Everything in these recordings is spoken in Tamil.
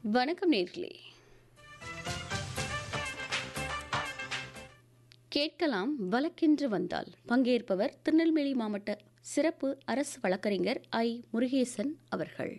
வணக்கம் நேர்களே கேட்கலாம் வழக்கென்று வந்தால் பங்கேற்பவர் திருநெல்வேலி மாவட்ட சிறப்பு அரசு வழக்கறிஞர் ஐ முருகேசன் அவர்கள்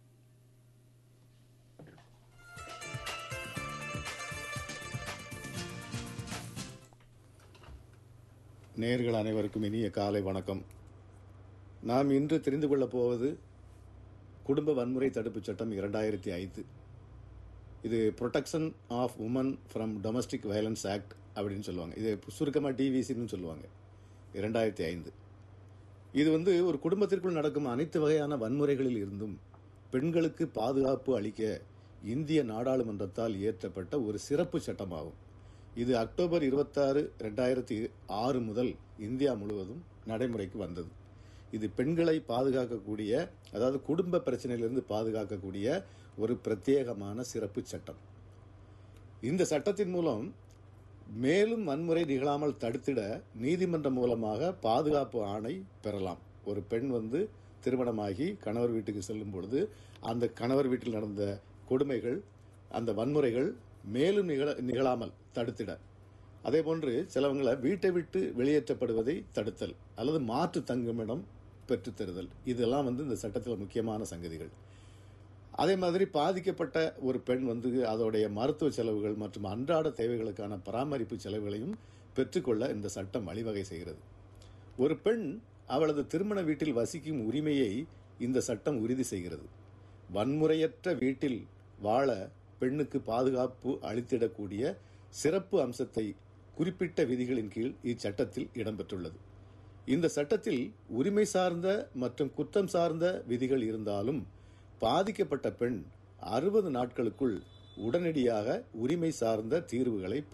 நேர்கள் அனைவருக்கும் இனிய காலை வணக்கம் நாம் இன்று தெரிந்து கொள்ளப் போவது குடும்ப வன்முறை தடுப்புச் சட்டம் இரண்டாயிரத்தி ஐந்து இது protection of women from domestic violence act அப்படின்னு சொல்லுவாங்க இது சுருக்கமாக டிவிசின்னு சொல்லுவாங்க இரண்டாயிரத்தி ஐந்து இது வந்து ஒரு குடும்பத்திற்குள் நடக்கும் அனைத்து வகையான வன்முறைகளில் இருந்தும் பெண்களுக்கு பாதுகாப்பு அளிக்க இந்திய நாடாளுமன்றத்தால் இயற்றப்பட்ட ஒரு சிறப்பு சட்டமாகும் இது அக்டோபர் இருபத்தாறு ரெண்டாயிரத்தி ஆறு முதல் இந்தியா முழுவதும் நடைமுறைக்கு வந்தது இது பெண்களை பாதுகாக்கக்கூடிய அதாவது குடும்ப பிரச்சனையிலிருந்து பாதுகாக்கக்கூடிய ஒரு பிரத்யேகமான சிறப்பு சட்டம் இந்த சட்டத்தின் மூலம் மேலும் வன்முறை நிகழாமல் தடுத்திட நீதிமன்றம் மூலமாக பாதுகாப்பு ஆணை பெறலாம் ஒரு பெண் வந்து திருமணமாகி கணவர் வீட்டுக்கு செல்லும் பொழுது அந்த கணவர் வீட்டில் நடந்த கொடுமைகள் அந்த வன்முறைகள் மேலும் நிகழ நிகழாமல் தடுத்திட அதே போன்று சிலவங்களை வீட்டை விட்டு வெளியேற்றப்படுவதை தடுத்தல் அல்லது மாற்று தங்குமிடம் பெற்றுத்தருதல் இதெல்லாம் வந்து இந்த சட்டத்தில் முக்கியமான சங்கதிகள் அதே மாதிரி பாதிக்கப்பட்ட ஒரு பெண் வந்து அதோடைய மருத்துவ செலவுகள் மற்றும் அன்றாட தேவைகளுக்கான பராமரிப்பு செலவுகளையும் பெற்றுக்கொள்ள இந்த சட்டம் வழிவகை செய்கிறது ஒரு பெண் அவளது திருமண வீட்டில் வசிக்கும் உரிமையை இந்த சட்டம் உறுதி செய்கிறது வன்முறையற்ற வீட்டில் வாழ பெண்ணுக்கு பாதுகாப்பு அளித்திடக்கூடிய சிறப்பு அம்சத்தை குறிப்பிட்ட விதிகளின் கீழ் இச்சட்டத்தில் இடம்பெற்றுள்ளது இந்த சட்டத்தில் உரிமை சார்ந்த மற்றும் குற்றம் சார்ந்த விதிகள் இருந்தாலும் பாதிக்கப்பட்ட பெண் அறுபது நாட்களுக்குள் உடனடியாக உரிமை சார்ந்த தீர்வுகளை